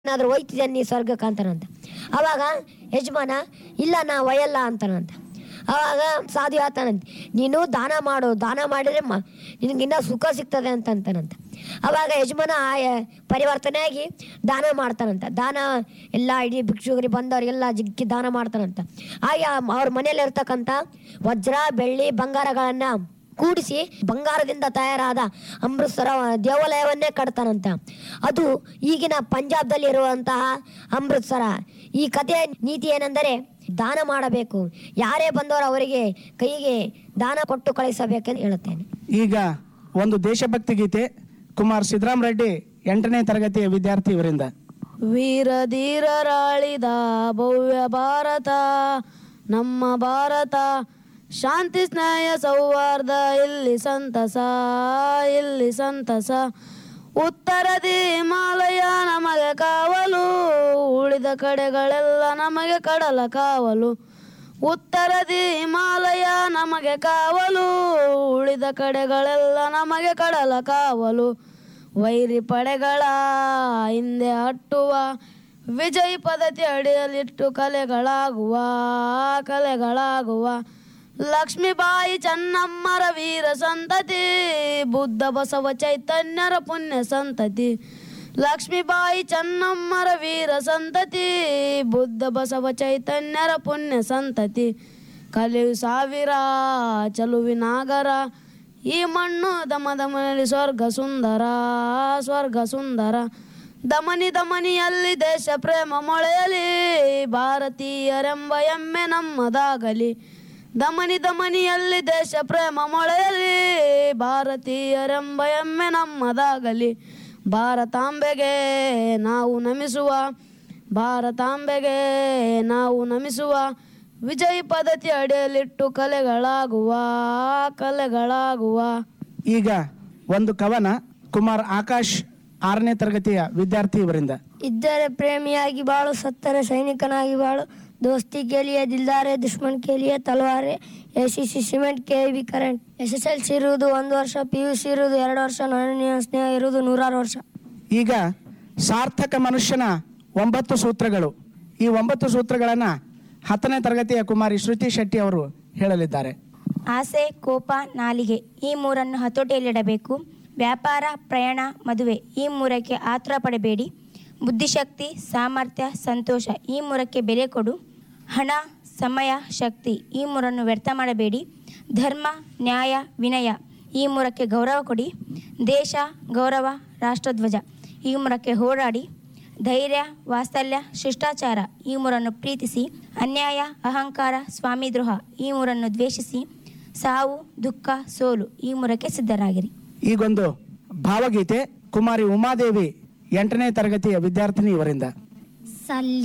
ಏನಾದರೂ ಹೋಯ್ತಿದ್ದೆ ನೀ ಸ್ವರ್ಗಕ್ಕೆ ಅಂತಾನಂತ ಅವಾಗ ಯಜಮಾನ ಇಲ್ಲ ನಾ ಒಯ್ಯಲ್ಲ ಅಂತಾನಂತ ಅವಾಗ ಸಾಧು ಹೇಳ್ತಾನಂತೆ ನೀನು ದಾನ ಮಾಡು ದಾನ ಮಾಡಿದ್ರೆ ಮ ನಿನಗಿನ್ನ ಸುಖ ಸಿಗ್ತದೆ ಅಂತ ಅಂತಾನಂತ ಅವಾಗ ಯಜಮಾನ ಆ- ಪರಿವರ್ತನೆ ಆಗಿ ದಾನ ಮಾಡ್ತಾನಂತ ದಾನ ಎಲ್ಲ ಇಡೀ ಭಿಕ್ಷುಕರಿಗೆ ಬಂದವರಿಗೆಲ್ಲ ಜಿಗ್ಗಿ ದಾನ ಮಾಡ್ತಾನಂತ ಆಗ ಅವ್ರ ಮನೆಯಲ್ಲಿ ಇರ್ತಕ್ಕಂಥ ವಜ್ರ ಬೆಳ್ಳಿ ಬಂಗಾರಗಳನ್ನು ಕೂಡಿಸಿ ಬಂಗಾರದಿಂದ ತಯಾರಾದ ಅಮೃತ್ಸರ ದೇವಾಲಯವನ್ನೇ ಕಟ್ತಾನಂತ ಅದು ಈಗಿನ ಪಂಜಾಬ್ದಲ್ಲಿ ಇರುವಂತಹ ಅಮೃತ್ಸರ ಈ ಕಥೆಯ ನೀತಿ ಏನೆಂದರೆ ದಾನ ಮಾಡಬೇಕು ಯಾರೇ ಬಂದವರು ಅವರಿಗೆ ಕೈಗೆ ದಾನ ಕೊಟ್ಟು ಕಳಿಸಬೇಕೆಂದು ಹೇಳುತ್ತೇನೆ ಈಗ ಒಂದು ದೇಶಭಕ್ತಿ ಗೀತೆ ಕುಮಾರ್ ಸಿದ್ದರಾಮ್ ರೆಡ್ಡಿ ಎಂಟನೇ ತರಗತಿಯ ವಿದ್ಯಾರ್ಥಿ ಇವರಿಂದ ವೀರ ಧೀರರಾಳಿದ ಭವ್ಯ ಭಾರತ ನಮ್ಮ ಭಾರತ ಶಾಂತಿ ಸ್ನೇಹ ಸೌಹಾರ್ದ ಇಲ್ಲಿ ಸಂತಸ ಇಲ್ಲಿ ಸಂತಸ ಉತ್ತರದಿ ಹಿಮಾಲಯ ನಮಗೆ ಕಾವಲು ಉಳಿದ ಕಡೆಗಳೆಲ್ಲ ನಮಗೆ ಕಡಲ ಕಾವಲು ಉತ್ತರದಿ ಹಿಮಾಲಯ ನಮಗೆ ಕಾವಲು ಉಳಿದ ಕಡೆಗಳೆಲ್ಲ ನಮಗೆ ಕಡಲ ಕಾವಲು ವೈರಿ ಪಡೆಗಳ ಹಿಂದೆ ಹಟ್ಟುವ ವಿಜಯ್ ಪದ್ಧತಿ ಅಡಿಯಲ್ಲಿಟ್ಟು ಕಲೆಗಳಾಗುವ ಕಲೆಗಳಾಗುವ ಲಕ್ಷ್ಮೀಬಾಯಿ ಚೆನ್ನಮ್ಮರ ವೀರ ಸಂತತಿ ಬುದ್ಧ ಬಸವ ಚೈತನ್ಯರ ಪುಣ್ಯ ಸಂತತಿ ಲಕ್ಷ್ಮೀಬಾಯಿ ಚೆನ್ನಮ್ಮರ ವೀರ ಸಂತತಿ ಬುದ್ಧ ಬಸವ ಚೈತನ್ಯರ ಪುಣ್ಯ ಸಂತತಿ ಕಲಿಯು ಸಾವಿರ ಚಲುವಿನಾಗರ ಈ ಮಣ್ಣು ದಮ ದಮನಲ್ಲಿ ಸ್ವರ್ಗ ಸುಂದರ ಸ್ವರ್ಗ ಸುಂದರ ದಮನಿ ದಮನಿಯಲ್ಲಿ ದೇಶ ಪ್ರೇಮ ಮೊಳೆಯಲಿ ಭಾರತೀಯರೆಂಬ ಹೆಮ್ಮೆ ನಮ್ಮದಾಗಲಿ ದಮನಿ ದಮನಿಯಲ್ಲಿ ದೇಶ ಪ್ರೇಮ ಮೊಳೆಯಲಿ ಭಾರತೀಯರೆಂಬ ಹೆಮ್ಮೆ ನಮ್ಮದಾಗಲಿ ಭಾರತಾಂಬೆಗೆ ನಾವು ನಮಿಸುವ ಭಾರತಾಂಬೆಗೆ ನಾವು ನಮಿಸುವ ವಿಜಯ್ ಪದ್ಧತಿ ಅಡಿಯಲ್ಲಿಟ್ಟು ಕಲೆಗಳಾಗುವ ಕಲೆಗಳಾಗುವ ಈಗ ಒಂದು ಕವನ ಕುಮಾರ್ ಆಕಾಶ್ ಆರನೇ ತರಗತಿಯ ವಿದ್ಯಾರ್ಥಿ ಇವರಿಂದ ಇದ್ದರೆ ಪ್ರೇಮಿಯಾಗಿ ಬಾಳು ಸತ್ತರೆ ಸೈನಿಕನಾಗಿ ಬಾಳು ದೋಸ್ತಿ के लिए दिलदार है दुश्मन के लिए तलवार है A C cement K V current S S L C ಇರುವುದು ಒಂದು ವರ್ಷ ಪಿ ಯು ಸಿ ಇರುವುದು ಎರಡು ವರ್ಷ ನನ್ನ ಸ್ನೇಹ ಇರುವುದು ನೂರಾರು ವರ್ಷ ಈಗ ಸಾರ್ಥಕ ಮನುಷ್ಯನ ಒಂಬತ್ತು ಸೂತ್ರಗಳು ಈ ಒಂಬತ್ತು ಸೂತ್ರಗಳನ್ನು ಹತ್ತನೇ ತರಗತಿಯ ಕುಮಾರಿ ಶ್ರುತಿ ಶೆಟ್ಟಿ ಅವರು ಹೇಳಲಿದ್ದಾರೆ ಆಸೆ ಕೋಪ ನಾಲಿಗೆ ಈ ಮೂರನ್ನು ಹತೋಟಿಯಲ್ಲಿಡಬೇಕು ವ್ಯಾಪಾರ ಪ್ರಯಾಣ ಮದುವೆ ಈ ಮೂರಕ್ಕೆ ಆತುರ ಪಡಬೇಡಿ ಬುದ್ಧಿಶಕ್ತಿ ಸಾಮರ್ಥ್ಯ ಸಂತೋಷ ಈ ಮೂರಕ್ಕೆ ಬೆಲೆ ಕೊಡು ಹಣ ಸಮಯ ಶಕ್ತಿ ಈ ಮೂರನ್ನು ವ್ಯರ್ಥ ಮಾಡಬೇಡಿ ಧರ್ಮ ನ್ಯಾಯ ವಿನಯ ಈ ಮೂರಕ್ಕೆ ಗೌರವ ಕೊಡಿ ದೇಶ ಗೌರವ ರಾಷ್ಟ್ರಧ್ವಜ ಈ ಮೂರಕ್ಕೆ ಹೋರಾಡಿ ಧೈರ್ಯ ವಾತ್ಸಲ್ಯ ಶಿಷ್ಟಾಚಾರ ಈ ಮೂರನ್ನು ಪ್ರೀತಿಸಿ ಅನ್ಯಾಯ ಅಹಂಕಾರ ಸ್ವಾಮಿದ್ರೋಹ ಈ ಮೂರನ್ನು ದ್ವೇಷಿಸಿ ಸಾವು ದುಃಖ ಸೋಲು ಈ ಮೂರಕ್ಕೆ ಸಿದ್ಧರಾಗಿರಿ ಈಗೊಂದು ಭಾವಗೀತೆ ಕುಮಾರಿ ಉಮಾದೇವಿ ಎಂಟನೇ ತರಗತಿಯ ವಿದ್ಯಾರ್ಥಿನಿ ಇವರಿಂದ ಸಲ್ಲಿ